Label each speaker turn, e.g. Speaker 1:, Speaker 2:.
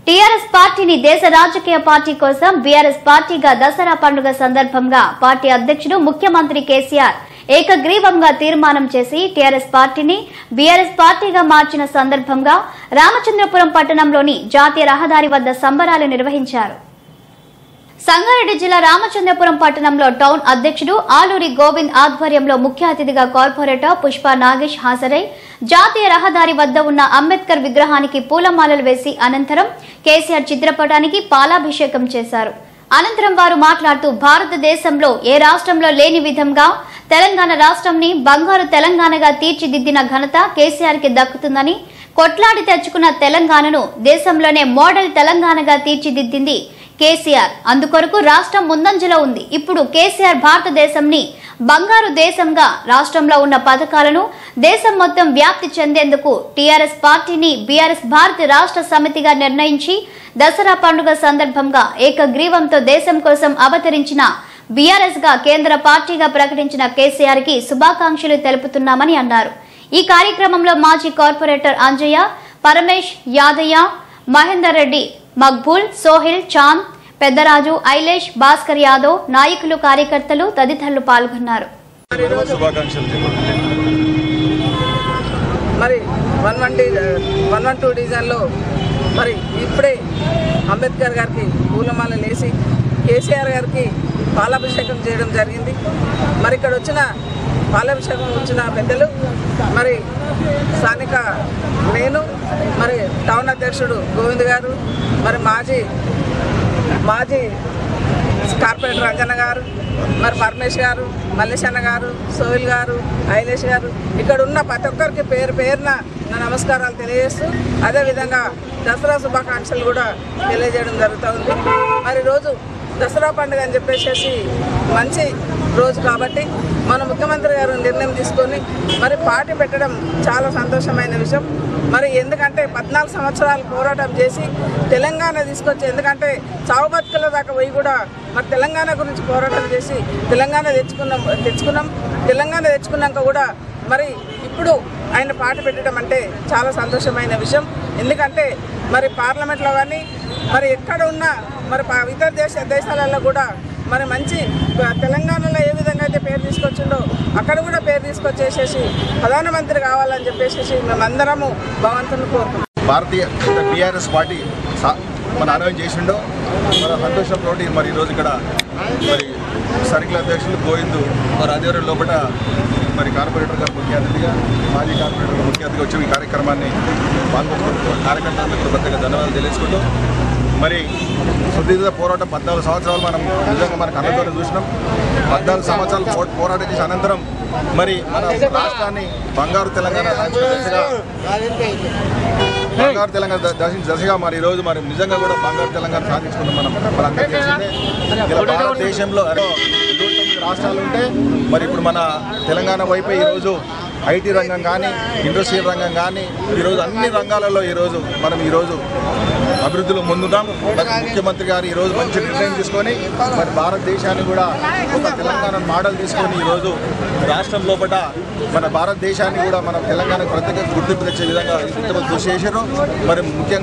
Speaker 1: TRS పార్టీని దేశ రాజకీయ పార్టీ కోసం బీఆర్ఎస్ పార్టీగా దసరా పండుగ సందర్భంగా పార్టీ అధ్యక్షుడు ముఖ్యమంత్రి కేసీఆర్ ఏకగ్రీవంగా తీర్మానం చేసి టీఆర్ఎస్ పార్టీని బీఆర్ఎస్ పార్టీగా మార్చిన సందర్భంగా రామచంద్రపురం పట్టణంలోని జాతీయ రహదారి వద్ద సంబరాలు నిర్వహించారు సంగారెడ్డి జిల్లా రామచంద్రపురం పట్టణంలో టౌన్ అధ్యక్షుడు ఆలూరి గోవింద్ ఆధ్వర్యంలో ముఖ్య అతిథిగా కార్పొరేటర్ పుష్ప నాగేష్ హాజరై జాతీయ రహదారి వద్ద ఉన్న అంబేద్కర్ విగ్రహానికి పూలమాలలు వేసి అనంతరం కేసీఆర్ చిత్రపటానికి పాలాభిషేకం చేశారు అనంతరం వారు మాట్లాడుతూ భారతదేశంలో ఏ రాష్ట్రంలో లేని విధంగా తెలంగాణ రాష్ట్రంని బంగారు తెలంగాణగా తీర్చిదిద్దిన ఘనత కేసీఆర్ కి దక్కుతుందని కొట్లాడి తెచ్చుకున్న తెలంగాణను దేశంలోనే మోడల్ తెలంగాణగా తీర్చిదిద్దింది కేసీఆర్ అందుకొరకు రాష్ట్రం ముందంజలో ఉంది ఇప్పుడు కేసీఆర్ భారతదేశంని బంగారు దేశంగా రాష్ట్రంలో ఉన్న పథకాలను దేశం మొత్తం వ్యాప్తి చెందేందుకు టీఆర్ఎస్ పార్టీని బీఆర్ఎస్ భారత రాష్ట్ర సమితిగా నిర్ణయించి దసరా పండుగ సందర్భంగా ఏకగ్రీవంతో దేశం కోసం అవతరించిన బీఆర్ఎస్ గా కేంద్ర పార్టీగా ప్రకటించిన కేసీఆర్ కి శుభాకాంక్షలు తెలుపుతున్నామని అన్నారు ఈ కార్యక్రమంలో మాజీ కార్పొరేటర్ అంజయ్య పరమేష్ యాదయ్య మహేందర్ రెడ్డి మక్బూల్ సోహిల్ చాంద్ పెద్దరాజు ఐలేష్ భాస్కర్ యాదవ్ నాయకులు కార్యకర్తలు తదితరులు పాల్గొన్నారు
Speaker 2: శుభాకాంక్షలు చెప్పండి
Speaker 3: మరి one one D one one two డివిజన్లో మరి ఇప్పుడే అంబేద్కర్ గారికి పూలమాల లేసి కేసీఆర్ గారికి పాలాభిషేకం చేయడం జరిగింది మరి ఇక్కడ వచ్చిన పాలాభిషేకం వచ్చిన పెద్దలు మరి స్థానిక నేను మరి టౌన్ అధ్యక్షుడు గోవింద్ గారు మరి మాజీ మాజీ కార్పొరేటర్ రంజన్న గారు మరి పరమేష్ గారు మల్లేష్ అన్న గారు సోహిల్ గారు ఐలేష్ గారు ఇక్కడ ఉన్న ప్రతి ఒక్కరికి పేరు పేరున నా నమస్కారాలు తెలియజేస్తూ అదేవిధంగా దసరా శుభాకాంక్షలు కూడా తెలియజేయడం జరుగుతుంది మరి రోజు దసరా పండుగ అని చెప్పేసి మంచి రోజు కాబట్టి మన ముఖ్యమంత్రి గారు నిర్ణయం తీసుకొని మరి పార్టీ పెట్టడం చాలా సంతోషమైన విషయం మరి ఎందుకంటే పద్నాలుగు సంవత్సరాలు పోరాటం చేసి తెలంగాణ తీసుకొచ్చి ఎందుకంటే చావు బతుకుల దాకా పోయి కూడా మరి తెలంగాణ గురించి పోరాటం చేసి తెలంగాణ తెచ్చుకున్నాం తెచ్చుకున్నాం తెలంగాణ తెచ్చుకున్నాక కూడా మరి ఇప్పుడు ఆయన పాట పెట్టడం అంటే చాలా సంతోషమైన విషయం ఎందుకంటే మరి పార్లమెంట్లో కానీ మరి ఎక్కడ ఉన్నా మరి పా- ఇతర దేశ దేశాలలో కూడా మరి మంచి ప- తెలంగాణలో ఏ విధంగా అయితే పేరు తీసుకొచ్చిండో అక్కడ కూడా పేరు తీసుకొచ్చేసేసి ప్రధానమంత్రి కావాలని చెప్పేసి మేమందరము భగవంతుని కోరుకుంటున్నాం
Speaker 2: భారతీయ బీఆర్ఎస్ పార్టీ సా- మన అనౌన్స్ చేసిండో మన సంతోషంతో మరి ఈరోజు ఇక్కడ మరి సర్కిల్ అధ్యక్షులు గోవిందు మరి అదే లోపల మరి కార్పొరేటర్ గారు ముఖ్య అతిథిగా మాజీ కార్పొరేటర్ గారు ముఖ్య అతిథిగా వచ్చి ఈ కార్యక్రమాన్ని పాల్గొంటున్న కార్యకర్తలకు ప్రత్యేక ధన్యవాదాలు తెలియజేసుకుంటూ మరి సుదీర్ఘ పోరాటం పద్నాలుగు సంవత్సరాలు మనం నిజంగా మన కళ్ళతో చూసినాం పద్నాలుగు సంవత్సరాలు పో- పోరాటం చేసిన అనంతరం మరి మన రాష్ట్రాన్ని బంగారు తెలంగాణ దిశగా బంగారు తెలంగాణ ద- దశ- దశగా మరి ఈరోజు మరి నిజంగా కూడా బంగారు తెలంగాణ సాధించుకున్నాం మనం మన అందరికీ తెలిసిందే ఇలా భారతదేశంలో అరే, నూట తొమ్మిది రాష్ట్రాలు ఉంటే మరి ఇప్పుడు మన తెలంగాణ వైపే ఈరోజు ఐటీ రంగం కానీ ఇండస్ట్రియల్ రంగం కానీ ఈరోజు అన్ని రంగాలలో ఈరోజు మనం ఈరోజు అభివృద్ధిలో ముందున్నాం మరి ముఖ్యమంత్రి గారు ఈరోజు మంచి నిర్ణయం తీసుకొని మరి భారతదేశాన్ని కూడా ఒక తెలంగాణ మోడల్ తీసుకొని ఈరోజు రాష్ట్రం లోపల మన భారతదేశాన్ని కూడా మన తెలంగాణ ప్రత్యేక గుర్తింపు తెచ్చే విధంగా ఇంతమంది కృషి చేశారు మరి ముఖ్యంగా